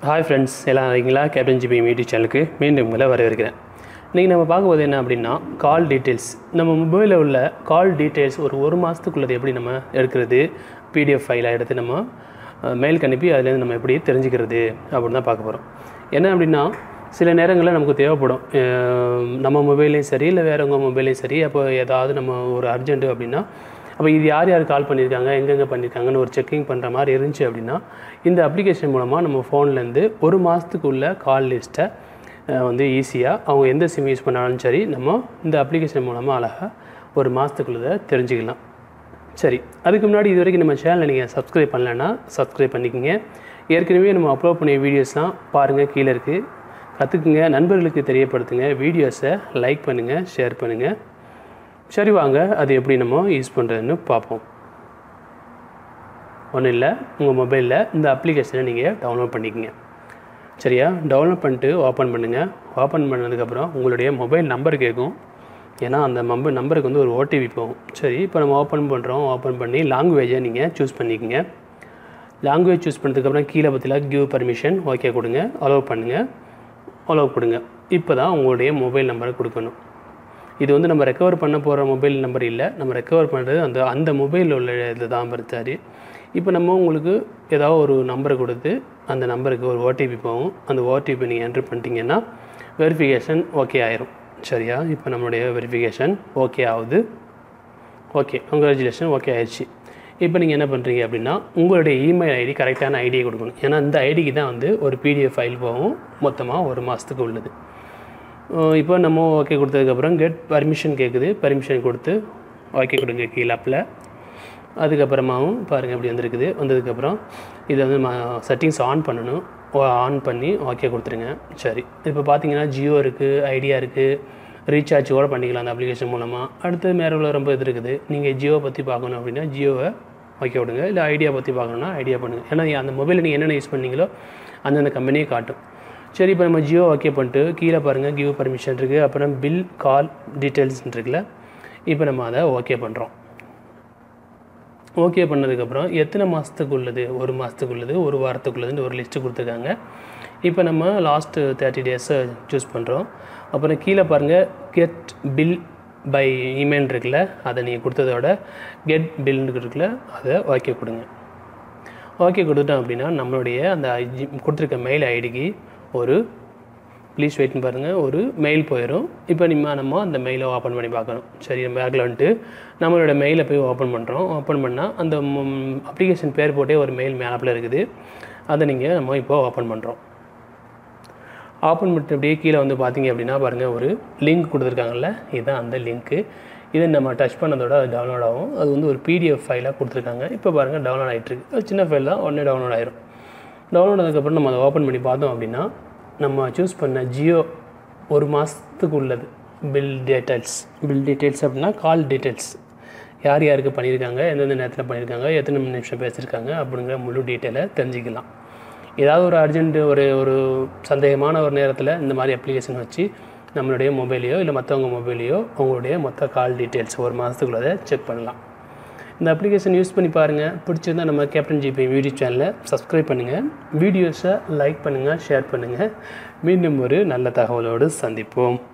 hi friends எல்லாம் இருக்கீங்களா captain G B YouTube சேனலுக்கு மீண்டும் உங்களை வரவேற்கிறேன் இன்றைக்கி நம்ம பார்க்கும்போது என்ன அப்படின்னா கால் டீட்டெயில்ஸ் நம்ம மொபைலில் உள்ள கால் டீட்டெயில்ஸ் ஒரு ஒரு மாதத்துக்குள்ளது எப்படி நம்ம எடுக்கிறது பிடிஎஃப் ஃபைலாக எடுத்து நம்ம மெயிலுக்கு அனுப்பி அதுலேருந்து நம்ம எப்படி தெரிஞ்சுக்கிறது அப்படின்னு தான் பார்க்க போகிறோம் என்ன அப்படின்னா சில நேரங்களில் நமக்கு தேவைப்படும் அஹ் நம்ம மொபைல்லையும் சரி இல்லை வேறவங்க மொபைல்லையும் சரி அப்போ ஏதாவது நம்ம ஒரு அர்ஜென்ட்டு அப்படின்னா அப்போ இது யார் யார் கால் பண்ணியிருக்காங்க எங்கெங்கே பண்ணியிருக்காங்கன்னு ஒரு செக்கிங் பண்ணுற மாதிரி இருந்துச்சு அப்படின்னா இந்த அப்ளிகேஷன் மூலமாக நம்ம ஃபோன்லேருந்து ஒரு மாதத்துக்குள்ள கால் லிஸ்ட்டை வந்து ஈஸியாக அவங்க எந்த சிம் யூஸ் பண்ணாலும் சரி நம்ம இந்த அப்ளிகேஷன் மூலமாக அழகாக ஒரு மாதத்துக்குள்ளதை தெரிஞ்சுக்கலாம் சரி அதுக்கு முன்னாடி இது வரைக்கும் நம்ம சேனலை நீங்கள் சப்ஸ்கிரைப் பண்ணலைன்னா சப்ஸ்கிரைப் பண்ணிக்கோங்க ஏற்கனவே நம்ம அப்லோட் பண்ணிய வீடியோஸ்லாம் பாருங்கள் கீழே இருக்குது கற்றுக்குங்க நண்பர்களுக்கு தெரியப்படுத்துங்க வீடியோஸை லைக் பண்ணுங்கள் ஷேர் பண்ணுங்கள் சரி வாங்க அது எப்படி நம்ம யூஸ் பண்ணுறதுன்னு பார்ப்போம் ஒன்றும் இல்லை உங்கள் மொபைலில் இந்த அப்ளிகேஷனை நீங்கள் டவுன்லோட் பண்ணிக்கோங்க சரியா டவுன்லோட் பண்ணிட்டு ஓப்பன் பண்ணுங்கள் ஓப்பன் பண்ணதுக்கப்புறம் உங்களுடைய மொபைல் நம்பர் கேட்கும் ஏன்னா அந்த மொபைல் நம்பருக்கு வந்து ஒரு ஓடிபி போகும் சரி இப்போ நம்ம ஓப்பன் பண்ணுறோம் ஓப்பன் பண்ணி லாங்குவேஜை நீங்கள் சூஸ் பண்ணிக்கோங்க லாங்குவேஜ் சூஸ் பண்ணதுக்கப்புறம் கீழே பற்றியில் கிவ் பர்மிஷன் ஓகே கொடுங்க அலோவ் பண்ணுங்கள் அலோவ் கொடுங்க இப்போ தான் உங்களுடைய மொபைல் நம்பரை கொடுக்கணும் இது வந்து நம்ம ரெக்கவர் பண்ண போகிற மொபைல் நம்பர் இல்லை நம்ம ரெக்கவர் பண்ணுறது அந்த அந்த மொபைலில் உள்ள இது தான் படுத்தாரு இப்போ நம்ம உங்களுக்கு ஏதாவது ஒரு நம்பரை கொடுத்து அந்த நம்பருக்கு ஒரு ஓடிபி போகும் அந்த ஓடிபி நீங்கள் என்ட்ரு பண்ணிட்டீங்கன்னா வெரிஃபிகேஷன் ஓகே ஆயிரும் சரியா இப்போ நம்மளுடைய வெரிஃபிகேஷன் ஓகே ஆகுது ஓகே கங்க்ராச்சுலேஷன் ஓகே ஆயிடுச்சு இப்போ நீங்கள் என்ன பண்ணுறீங்க அப்படின்னா உங்களுடைய இமெயில் ஐடி கரெக்டான ஐடியை கொடுக்கணும் ஏன்னா இந்த ஐடிக்கு தான் வந்து ஒரு பிடிஎஃப் ஃபைல் போகும் மொத்தமாக ஒரு மாதத்துக்கு உள்ளது அஹ் இப்போ நம்ம ஓகே கொடுத்ததுக்கப்புறம் கெட் பர்மிஷன் கேட்குது பர்மிஷன் கொடுத்து ஓகே கொடுங்க கீழே அப்பில் அதுக்கப்புறமாவும் பாருங்கள் இப்படி வந்திருக்குது வந்ததுக்கப்புறம் இதை வந்து செட்டிங்ஸ் ஆன் பண்ணணும் ஆன் பண்ணி ஓகே கொடுத்துருங்க சரி இப்போ பார்த்தீங்கன்னா ஜியோ இருக்குது ஐடியா இருக்குது ரீசார்ஜ் கூட பண்ணிக்கலாம் அந்த அப்ளிகேஷன் மூலமாக அடுத்து மேலே உள்ள ரொம்ப இது இருக்குது நீங்கள் ஜியோ பற்றி பார்க்கணும் அப்படின்னா ஜியோவை ஓகே விடுங்க இல்லை ஐடியா பற்றி பார்க்கணுன்னா ஐடியா பண்ணுங்கள் ஏன்னா அந்த மொபைலில் நீங்கள் என்னென்ன யூஸ் பண்ணீங்களோ அந்தந்த கம்பெனியே காட்டும் சரி இப்போ நம்ம ஜியோ ஓகே பண்ணிட்டு கீழே பாருங்கள் கிவ் பர்மிஷன் இருக்குது அப்புறம் பில் கால் டீட்டெயில்ஸ் இருக்குல்ல இப்போ நம்ம அதை ஓகே பண்ணுறோம் ஓகே பண்ணதுக்கப்புறம் எத்தனை மாதத்துக்கு உள்ளது ஒரு மாதத்துக்கு உள்ளது ஒரு வாரத்துக்குள்ளதுன்னு ஒரு லிஸ்ட்டு கொடுத்துருக்காங்க இப்போ நம்ம லாஸ்ட்டு தேர்ட்டி டேஸை சூஸ் பண்ணுறோம் அப்புறம் கீழே பாருங்கள் கெட் பில் பை இமெயில் இருக்குல்ல அதை நீங்கள் கொடுத்ததோட கெட் பில்னு இருக்குல்ல அதை ஓகே கொடுங்க ஓகே கொடுத்துட்டோம் அப்படின்னா நம்மளுடைய அந்த ஐ- கொடுத்துருக்க மெயில் ஐடிக்கு ஒரு ப்ளீஸ் வெயிட்னு பாருங்கள் ஒரு மெயில் போயிடும் இப்போ நம்ம நம்ம அந்த மெயிலை ஓப்பன் பண்ணி பார்க்கணும் சரி நம்ம பேக்கில் வந்துட்டு நம்மளோட மெயிலை போய் ஓப்பன் பண்ணுறோம் ஓப்பன் பண்ணால் அந்த அப்ளிகேஷன் பேர் போட்டே ஒரு மெயில் மேப்பில் இருக்குது அதை நீங்கள் நம்ம இப்போ ஓப்பன் பண்ணுறோம் ஓப்பன் பண்ணிட்டு அப்படியே கீழே வந்து பார்த்தீங்க அப்படின்னா பாருங்கள் ஒரு லிங்க் கொடுத்துருக்காங்கல்ல இதுதான் அந்த லிங்க்கு இதை நம்ம டச் பண்ணதோட அது டவுன்லோட் ஆகும் அது வந்து ஒரு பிடிஎஃப் ஃபைலாக கொடுத்துருக்காங்க இப்போ பாருங்கள் டவுன்லோட் ஆகிட்டுருக்கு அது சின்ன ஃபைல் தான் உடனே டவுன்லோட் ஆயிரும் டவுன்லோட் ஆனதுக்கப்புறம் நம்ம அதை ஓப்பன் பண்ணி பார்த்தோம் அப்படின்னா நம்ம சூஸ் பண்ண ஜியோ ஒரு மாதத்துக்கு உள்ளது பில் டீட்டெயில்ஸ் பில் டீட்டெயில்ஸ் அப்படின்னா கால் டீட்டெயில்ஸ் யார் யாருக்கு பண்ணியிருக்காங்க எந்தெந்த நேரத்தில் பண்ணியிருக்காங்க எத்தனை நிமிஷம் பேசியிருக்காங்க அப்படிங்கிற முழு டீட்டெயிலை தெரிஞ்சுக்கலாம் ஏதாவது ஒரு அர்ஜென்ட் ஒரு ஒரு சந்தேகமான ஒரு நேரத்தில் இந்த மாதிரி அப்ளிகேஷன் வச்சு நம்மளுடைய மொபைலையோ இல்லை மற்றவங்க மொபைலையோ உங்களுடைய மொத்த கால் டீட்டெயில்ஸ் ஒரு மாதத்துக்குள்ளதை செக் பண்ணலாம் இந்த அப்ளிகேஷன் யூஸ் பண்ணி பாருங்கள் பிடிச்சிருந்தா நம்ம கேப்டன் ஜிபி யூடியூப் சேனலை சப்ஸ்கிரைப் பண்ணுங்கள் வீடியோஸை லைக் பண்ணுங்கள் ஷேர் பண்ணுங்கள் மீண்டும் ஒரு நல்ல தகவலோடு சந்திப்போம்